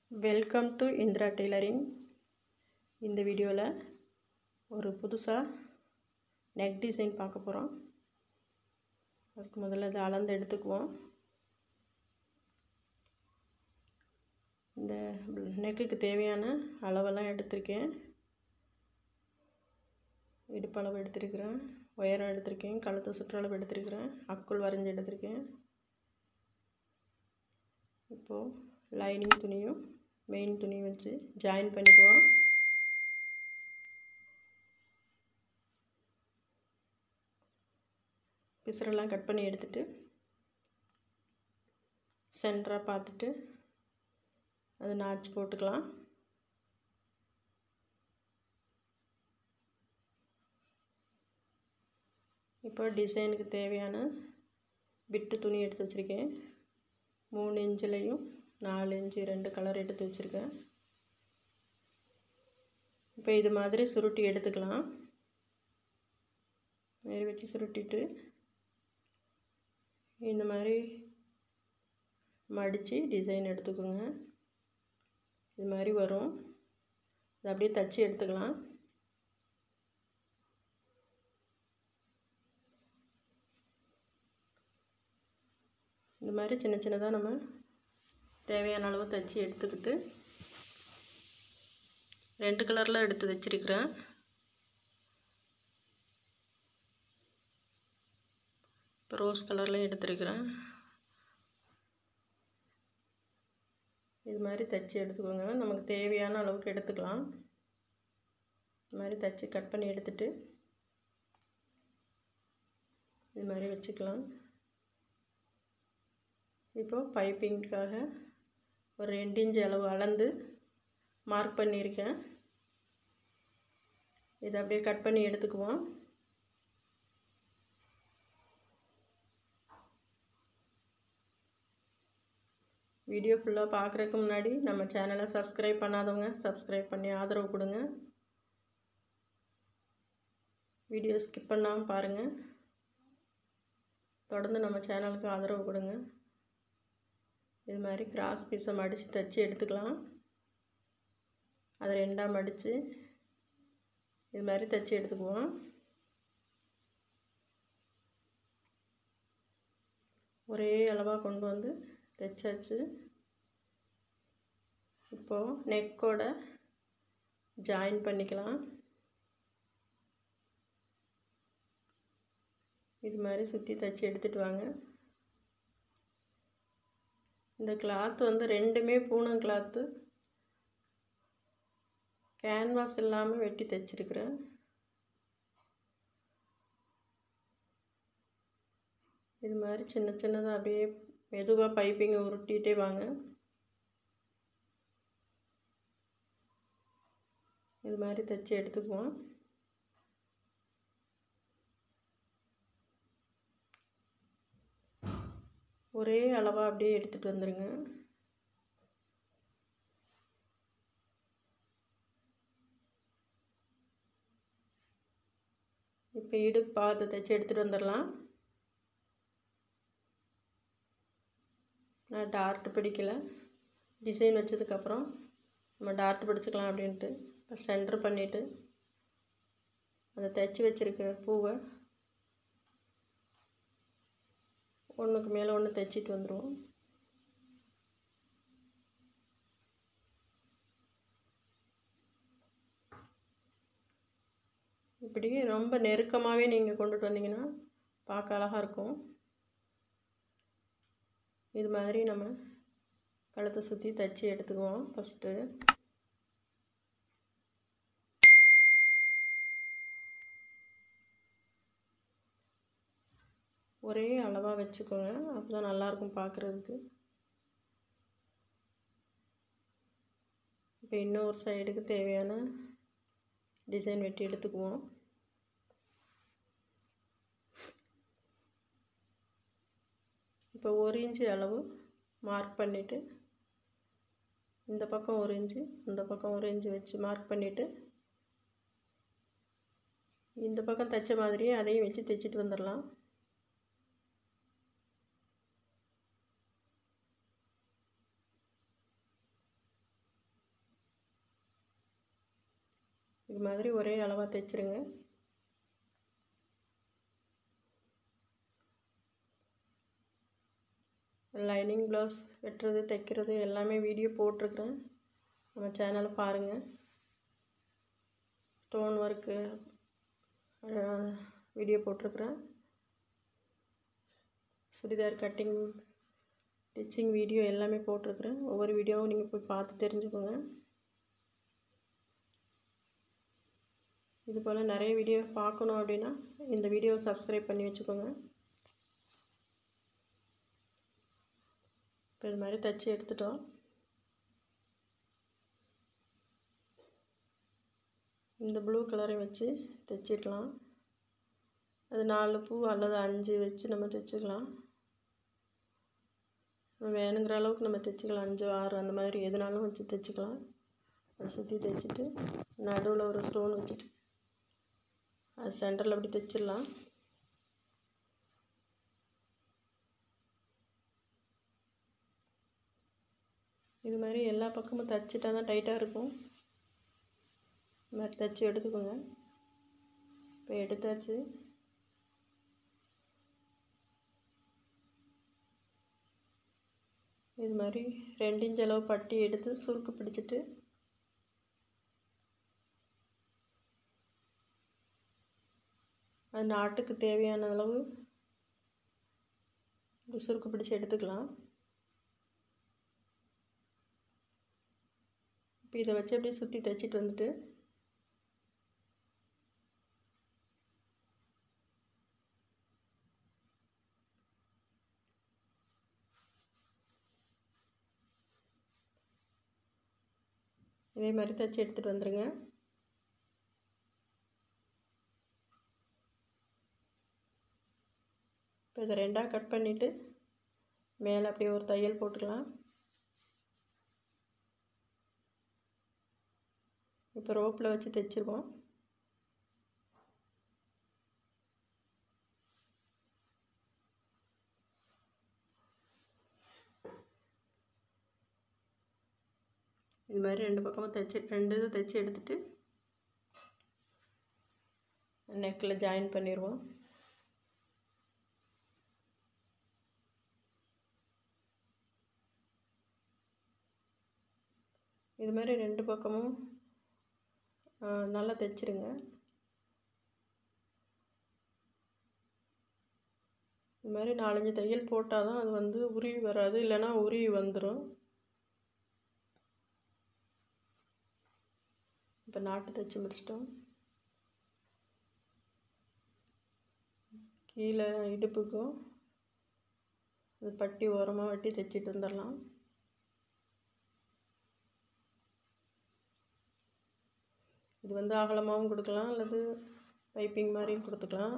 welcome to Indira tailoring இந்த வீடியோவில் ஒரு புதுசாக நெக் டிசைன் பார்க்க போகிறோம் அதுக்கு முதல்ல இதை அளந்து எடுத்துக்குவோம் இந்த நெக்குக்கு தேவையான அளவெல்லாம் எடுத்திருக்கேன் இடுப்பளவு எடுத்திருக்கிறேன் உயரம் எடுத்திருக்கேன் கழுத்து சுற்றளவு எடுத்திருக்கிறேன் அக்குள் வரைஞ்சி எடுத்திருக்கேன் இப்போது லைனிங் துணியும் மெயின் துணியும் வச்சு ஜாயின் பண்ணிக்குவோம் பிசரெல்லாம் கட் பண்ணி எடுத்துட்டு சென்டராக பார்த்துட்டு அது நாச்சு போட்டுக்கலாம் இப்போ டிசைனுக்கு தேவையான பிட்டு துணி எடுத்து வச்சுருக்கேன் மூணு இன்ச்சுலையும் நாலு இன்ச்சு ரெண்டு கலர் எடுத்து வச்சுருக்கேன் இப்போ இது மாதிரி சுருட்டி எடுத்துக்கலாம் மாரி வச்சு சுருட்டிட்டு இந்த மாதிரி மடித்து டிசைன் எடுத்துக்கோங்க இது மாதிரி வரும் இது அப்படியே தச்சு எடுத்துக்கலாம் இந்த மாதிரி சின்ன சின்னதாக நம்ம தேவையான அளவு தைச்சி எடுத்துக்கிட்டு ரெண்டு கலரில் எடுத்து வச்சிருக்கிறேன் இப்போ ரோஸ் கலர்லையும் எடுத்துருக்கிறேன் இது மாதிரி தைச்சி எடுத்துக்கோங்க நமக்கு தேவையான அளவுக்கு எடுத்துக்கலாம் இது மாதிரி தைச்சி கட் பண்ணி எடுத்துட்டு இது மாதிரி வச்சுக்கலாம் இப்போ பைப்பிங்க்காக ஒரு ரெண்டு இன்ச்சு அளவு அளந்து மார்க் பண்ணியிருக்கேன் இதை அப்படியே கட் பண்ணி எடுத்துக்குவோம் வீடியோ ஃபுல்லாக பார்க்குறதுக்கு முன்னாடி நம்ம சேனலை சப்ஸ்கிரைப் பண்ணாதவங்க சப்ஸ்கிரைப் பண்ணி ஆதரவு கொடுங்க வீடியோ ஸ்கிப் பண்ணாமல் பாருங்கள் தொடர்ந்து நம்ம சேனலுக்கு ஆதரவு கொடுங்க இது மாதிரி கிராஸ் பீஸை மடித்து தைச்சி எடுத்துக்கலாம் அதை ரெண்டாக மடித்து இது மாதிரி தைச்சி எடுத்துக்குவோம் ஒரே அளவாக கொண்டு வந்து தைச்சாச்சு இப்போது நெக்கோட ஜாயின் பண்ணிக்கலாம் இது மாதிரி சுற்றி தைச்சி எடுத்துகிட்டு வாங்க இந்த கிளாத் வந்து ரெண்டுமே பூனம் கிளாத்து கேன்வாஸ் இல்லாமல் வெட்டி தைச்சிருக்கிறேன் இது மாதிரி சின்ன சின்னதாக அப்படியே மெதுவாக பைப்பிங்கை உருட்டிகிட்டே வாங்க இது மாதிரி தைச்சி எடுத்துக்குவோம் ஒரே அளவாக அப்படியே எடுத்துகிட்டு வந்துடுங்க இப்போ இடுப்பு பார்த்து தைச்சி எடுத்துகிட்டு வந்துடலாம் நான் டார்ட் பிடிக்கல டிசைன் வச்சதுக்கப்புறம் நம்ம டார்ட் பிடிச்சிக்கலாம் அப்படின்ட்டு இப்போ சென்டர் பண்ணிவிட்டு அதை தைச்சி வச்சுருக்க பூவை ஒன்றுக்கு மேலே ஒன்று தைச்சிட்டு வந்துடுவோம் இப்படி ரொம்ப நெருக்கமாகவே நீங்கள் கொண்டுட்டு வந்தீங்கன்னா பார்க்க அழகாக இருக்கும் இது மாதிரி நம்ம கழுத்தை சுற்றி தைச்சி எடுத்துக்குவோம் ஃபஸ்ட்டு ஒரே அளவாக வச்சுக்கோங்க அப்போ தான் நல்லாயிருக்கும் பார்க்குறதுக்கு இப்போ இன்னொரு சைடுக்கு தேவையான டிசைன் வெட்டி எடுத்துக்குவோம் இப்போ ஒரு இன்ச்சு அளவு மார்க் பண்ணிவிட்டு இந்த பக்கம் ஒரு இன்ச்சு இந்த பக்கம் ஒரு இன்ச்சு வச்சு மார்க் பண்ணிவிட்டு இந்த பக்கம் தைச்ச மாதிரியே அதையும் வச்சு தைச்சிட்டு வந்துடலாம் இது மாதிரி ஒரே அளவாக தைச்சிருங்க லைனிங் ப்ளவுஸ் வெட்டுறது தைக்கிறது எல்லாமே வீடியோ போட்டிருக்குறேன் நம்ம சேனலை பாருங்கள் ஸ்டோன் ஒர்க்கு வீடியோ போட்டிருக்குறேன் சுடிதார் கட்டிங் ஸ்டிச்சிங் வீடியோ எல்லாமே போட்டிருக்குறேன் ஒவ்வொரு வீடியோவும் நீங்கள் போய் பார்த்து தெரிஞ்சுக்கோங்க இது போல் நிறைய வீடியோ பார்க்கணும் அப்படின்னா இந்த வீடியோவை சப்ஸ்கிரைப் பண்ணி வச்சுக்கோங்க இப்போ இது மாதிரி தைச்சி எடுத்துட்டோம் இந்த ப்ளூ கலரை வச்சு தைச்சிக்கலாம் அது நாலு பூ அல்லது அஞ்சு வச்சு நம்ம தைச்சிக்கலாம் வேணுங்கிற அளவுக்கு நம்ம தைச்சிக்கலாம் அஞ்சு ஆறு அந்த மாதிரி எதுனாலும் வச்சு தைச்சிக்கலாம் அதை சுற்றி தைச்சிட்டு நடுவில் ஒரு ஸ்டோன் வச்சுட்டு அது சென்டரில் அப்படி தைச்சிடலாம் இது மாதிரி எல்லா பக்கமும் தைச்சிட்டா தான் டைட்டாக இருக்கும் இது மாதிரி தைச்சி எடுத்துக்கோங்க இப்போ எடுத்தாச்சு இது மாதிரி ரெண்டு இன்ச் அளவு பட்டி எடுத்து சுருக்கு பிடிச்சிட்டு அது நாட்டுக்கு தேவையான அளவு இப்படி சுருக்கு பிடிச்சி எடுத்துக்கலாம் இப்போ இதை வச்சு அப்படியே சுற்றி தைச்சிட்டு வந்துட்டு இதே மாதிரி தைச்சி எடுத்துகிட்டு வந்துடுங்க இப்போ இதை ரெண்டாக கட் பண்ணிவிட்டு மேலே அப்படியே ஒரு தையல் போட்டுக்கலாம் இப்போ ரோப்பில் வச்சு தைச்சிருவோம் இது மாதிரி ரெண்டு பக்கமும் தைச்சி ரெண்டு இது தைச்சி எடுத்துட்டு நெக்கில் ஜாயின் பண்ணிடுவோம் இது மாதிரி ரெண்டு பக்கமும் நல்லா தைச்சிருங்க இது மாதிரி நாலஞ்சு தையல் போட்டால் தான் அது வந்து உருவி வராது இல்லைன்னா உருவி வந்துடும் இப்போ நாட்டு தைச்சி முடிச்சிட்டோம் கீழே இடுப்புக்கும் அது பட்டி ஓரமாக வெட்டி தைச்சிட்டு வந்துடலாம் இது வந்து அகலமாகவும் கொடுக்கலாம் அல்லது பைப்பிங் மாதிரியும் கொடுத்துக்கலாம்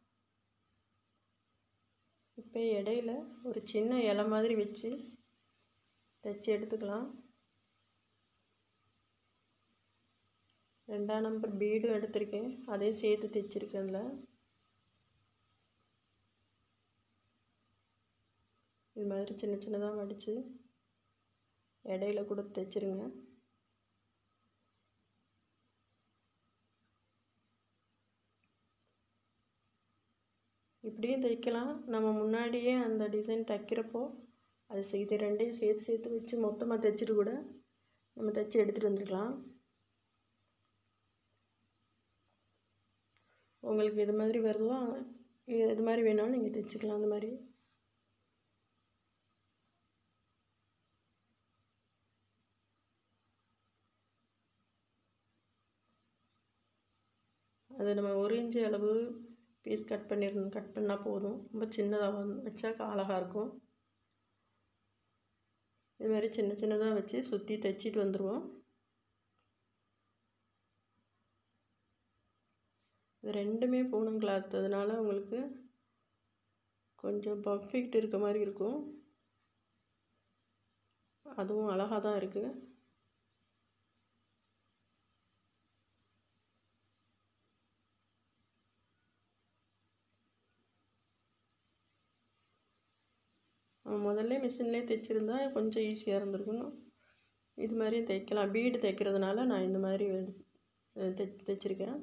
இப்போ இடையில ஒரு சின்ன இலை மாதிரி வச்சு தைச்சி எடுத்துக்கலாம் ரெண்டாம் நம்பர் பீடும் எடுத்திருக்கேன் அதையும் சேர்த்து தைச்சிருக்கேன் அதில் இது மாதிரி சின்ன சின்னதாக மடித்து இடையில கொடுத்து தைச்சிருங்க இப்படியும் தைக்கலாம் நம்ம முன்னாடியே அந்த டிசைன் தைக்கிறப்போ அது இது ரெண்டையும் சேர்த்து சேர்த்து வச்சு மொத்தமாக தைச்சிட்டு கூட நம்ம தைச்சி எடுத்துகிட்டு வந்துருக்கலாம் உங்களுக்கு இது மாதிரி வருதோ இது மாதிரி வேணாலும் நீங்கள் தைச்சிக்கலாம் அந்த மாதிரி அது நம்ம ஒரு இன்ச்சு அளவு பீஸ் கட் பண்ணிடணும் கட் பண்ணால் போதும் ரொம்ப சின்னதாக வந்து வச்சா அழகாக இருக்கும் இது மாதிரி சின்ன சின்னதாக வச்சு சுற்றி தைச்சிட்டு வந்துடுவோம் இது ரெண்டுமே பூனம் கிளாத் அதனால் உங்களுக்கு கொஞ்சம் பர்ஃபெக்ட் இருக்க மாதிரி இருக்கும் அதுவும் அழகாக தான் இருக்குது முதல்ல மிஷின்லேயே தைச்சிருந்தா கொஞ்சம் ஈஸியாக இருந்திருக்கும் இது மாதிரியும் தைக்கலாம் பீடு தைக்கிறதுனால நான் இந்த மாதிரி தை தைச்சிருக்கேன்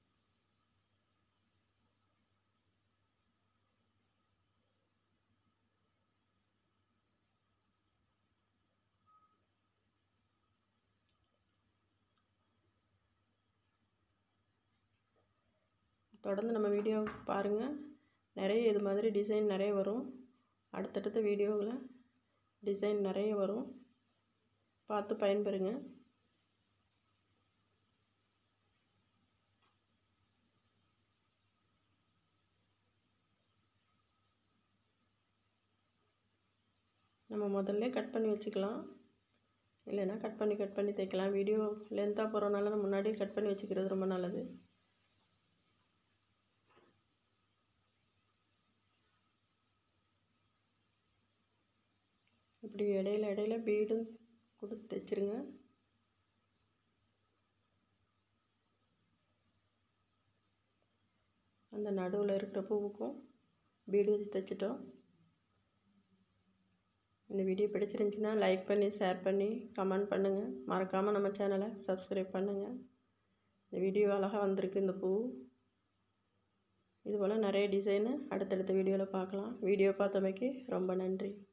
தொடர்ந்து நம்ம வீடியோ பாருங்கள் நிறைய இது மாதிரி டிசைன் நிறைய வரும் அடுத்தடுத்த வீடியோவில் டிசைன் நிறைய வரும் பார்த்து பயன்பெறுங்க நம்ம முதல்ல கட் பண்ணி வச்சுக்கலாம் இல்லைன்னா கட் பண்ணி கட் பண்ணி தைக்கலாம் வீடியோ லென்த்தாக போகிறனால நம்ம முன்னாடியே கட் பண்ணி வச்சுக்கிறது ரொம்ப நல்லது இப்படி இடையில இடையில பீடும் கொடுத்து தைச்சிருங்க அந்த நடுவில் இருக்கிற பூவுக்கும் பீடு வச்சு தைச்சிட்டோம் இந்த வீடியோ பிடிச்சிருந்துச்சின்னா லைக் பண்ணி ஷேர் பண்ணி கமெண்ட் பண்ணுங்கள் மறக்காமல் நம்ம சேனலை சப்ஸ்கிரைப் பண்ணுங்கள் இந்த வீடியோ அழகாக வந்திருக்கு இந்த பூ இது போல் நிறைய டிசைனு அடுத்தடுத்த வீடியோவில் பார்க்கலாம் வீடியோ பார்த்தமைக்கு ரொம்ப நன்றி